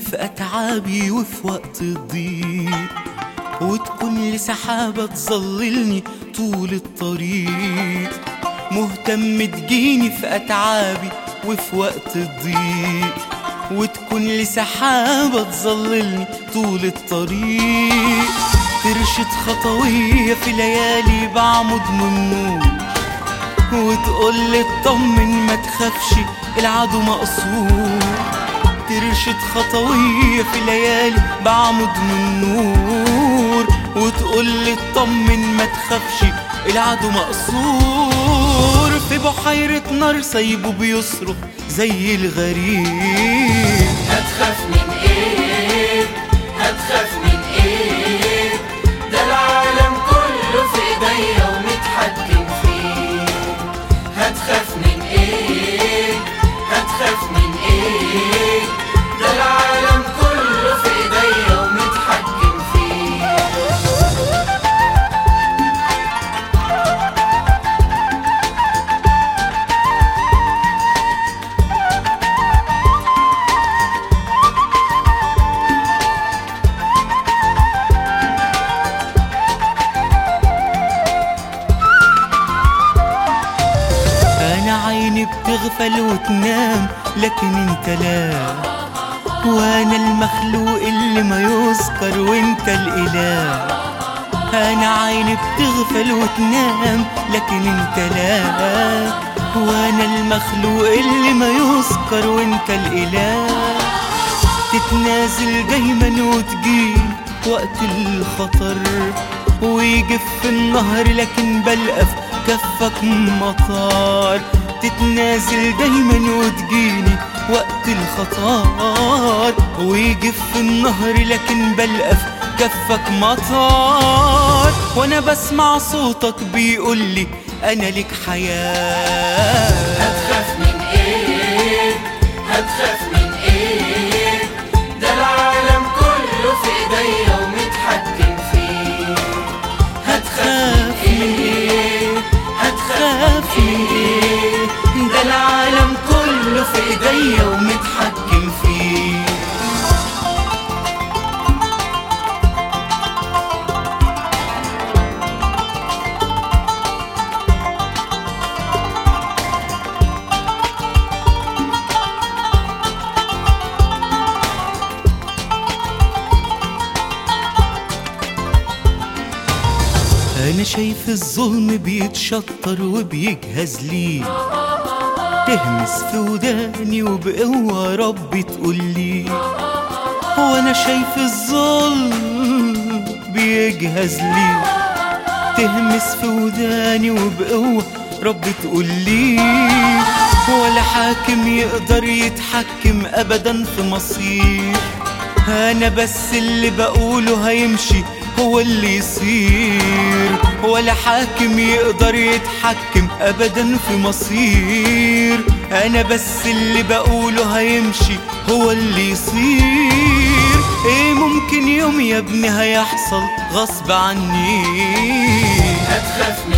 في أتعابي وفي وقت الضيق وتكون لي سحابة تظللني طول الطريق مهتم تجيني في أتعابي وفي وقت الضيق وتكون لي سحابة تظللني طول الطريق ترشد خطوية في ليالي بعمد من نور وتقول لي اطمن ما تخافش العدو مقصور ترشد خطوية في ليالي بعمد من نور وتقول لي اطمن ما تخافش العدو مقصور في بحيرة نار سايبه بيصرخ زي الغريب هتخاف من ايه هتخاف من ايه ده العالم كله في ايديا ومتحكم فيه هتخاف من ايه هتخاف من ايه ده العالم كله في ايديا ومتحكم فيه انا عيني بتغفل وتنام لكن انت لا وانا المخلوق اللي ما يذكر وانت الاله انا عيني بتغفل وتنام لكن انت لا وانا المخلوق اللي ما يذكر وانت الاله تتنازل دايما وتجيب وقت الخطر ويجف النهر لكن بلقى في كفك مطار تتنازل دايما وتجيني وقت الخطر ويجف النهر لكن بلقى في كفك مطار وانا بسمع صوتك بيقولي انا لك حياه هتخاف من ايه هتخاف من ايه ده العالم كله في ايديا ومتحكم فيه هتخاف خاف من ايه هتخاف من ايه ده العالم كله في ايديا ومتحكم فيه انا شايف الظلم بيتشطر وبيجهز لي تهمس في وداني وبقوة ربي تقولي وانا شايف الظلم بيجهز لي تهمس في وداني وبقوة ربي تقولي ولا حاكم يقدر يتحكم ابدا في مصير انا بس اللي بقوله هيمشي هو اللي يصير ولا حاكم يقدر يتحكم ابدا في مصير انا بس اللي بقوله هيمشي هو اللي يصير ايه ممكن يوم يا ابني هيحصل غصب عني هتخاف من